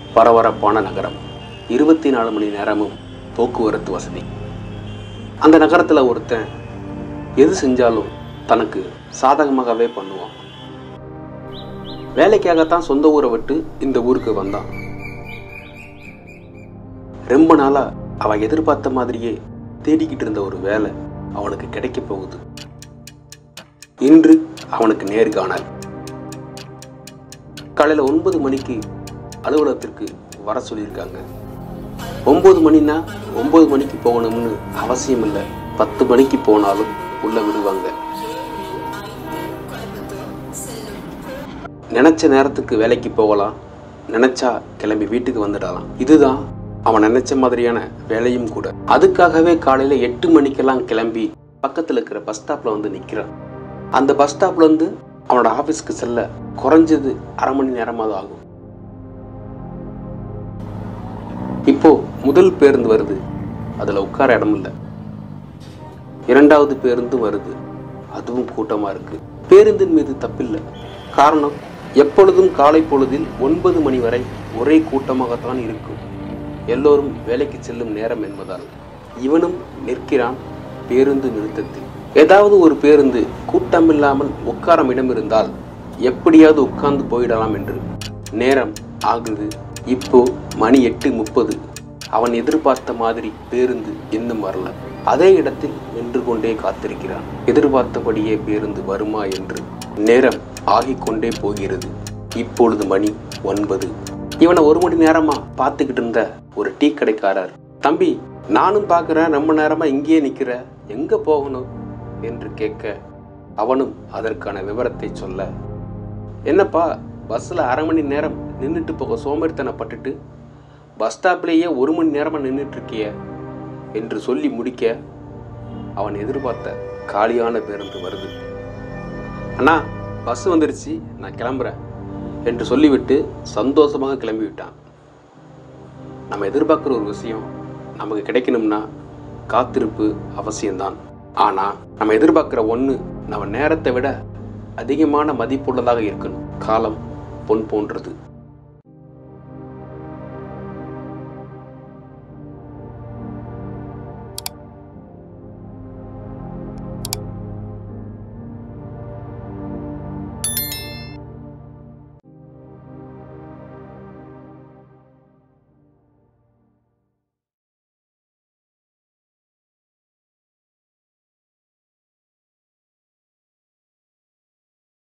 பரபரப்பான நகரம் இருபத்தி நாலு மணி நேரமும் போக்குவரத்து வசதி அந்த நகரத்தில் ஒருத்தன் எது செஞ்சாலும் தனக்கு சாதகமாகவே பண்ணுவான் வேலைக்காகத்தான் சொந்த ஊரை விட்டு இந்த ஊருக்கு வந்தான் ரொம்ப நாளா அவன் எதிர்பார்த்த மாதிரியே தேடிக்கிட்டு இருந்த ஒரு வேலை அவனுக்கு கிடைக்க போகுது இன்று அவனுக்கு நேர்காணல் காலையில் ஒன்பது மணிக்கு அலுவலகத்திற்கு வர சொல்லியிருக்காங்க ஒன்பது மணினா ஒன்பது மணிக்கு போகணும்னு அவசியம் இல்லை பத்து மணிக்கு போனாலும் உள்ள விடுவாங்க நினைச்ச நேரத்துக்கு வேலைக்கு போகலாம் நினைச்சா கிளம்பி வீட்டுக்கு வந்துடலாம் இதுதான் அவன் நினைச்ச மாதிரியான வேலையும் கூட அதுக்காகவே காலையில எட்டு மணிக்கெல்லாம் கிளம்பி பக்கத்துல இருக்கிற பஸ் ஸ்டாப்ல வந்து நிக்கிறான் அந்த பஸ் ஸ்டாப்ல இருந்து அவனோட ஆபீஸ்க்கு செல்ல குறைஞ்சது அரை மணி நேரமாவது ஆகும் இப்போ முதல் பேருந்து வருது அதுல உட்கார இடம் இல்லை இரண்டாவது பேருந்து வருது அதுவும் கூட்டமா இருக்கு பேருந்தின் மீது தப்பில்லை காரணம் எப்பொழுதும் காலை பொழுதில் ஒன்பது மணி வரை ஒரே கூட்டமாகத்தான் இருக்கும் எல்லோரும் வேலைக்கு செல்லும் நேரம் என்பதால் இவனும் நிற்கிறான் பேருந்து நிறுத்தத்தில் ஏதாவது ஒரு பேருந்து கூட்டமில்லாமல் உட்காரம் இடம் இருந்தால் எப்படியாவது உட்கார்ந்து போயிடலாம் என்று நேரம் ஆகுது இப்போ மணி எட்டு முப்பது அவன் எதிர்பார்த்த மாதிரி பேருந்து இன்னும் வரல அதே இடத்தில் நின்று கொண்டே காத்திருக்கிறான் எதிர்பார்த்தபடியே பேருந்து வருமா என்று நேரம் ஆகிக்கொண்டே போகிறது இப்பொழுது மணி ஒன்பது இவனை ஒரு மணி நேரமா பார்த்துக்கிட்டு இருந்த ஒரு டீ கடைக்காரர் தம்பி நானும் பார்க்குறேன் ரொம்ப நேரமா இங்கேயே நிக்கிற எங்க போகணும் என்று கேட்க அவனும் அதற்கான விவரத்தை சொல்ல என்னப்பா பஸ்ஸில் அரை மணி நேரம் நின்றுட்டு போக சோம்பேறித்தனப்பட்டுட்டு பஸ் ஸ்டாப்லேயே ஒரு மணி நேரமாக நின்றுட்டு இருக்கிய என்று சொல்லி முடிக்க அவன் எதிர்பார்த்த காலியான பேருந்து வருது அண்ணா பஸ் வந்துருச்சு நான் கிளம்புறேன் என்று சொல்லிவிட்டு சந்தோஷமாக கிளம்பி விட்டான் நம்ம எதிர்பார்க்குற ஒரு விஷயம் நமக்கு கிடைக்கணும்னா காத்திருப்பு அவசியம்தான் ஆனால் நம்ம எதிர்பார்க்குற ஒன்று நம்ம நேரத்தை விட அதிகமான மதிப்புள்ளதாக இருக்கணும் காலம் பொன் போன்றது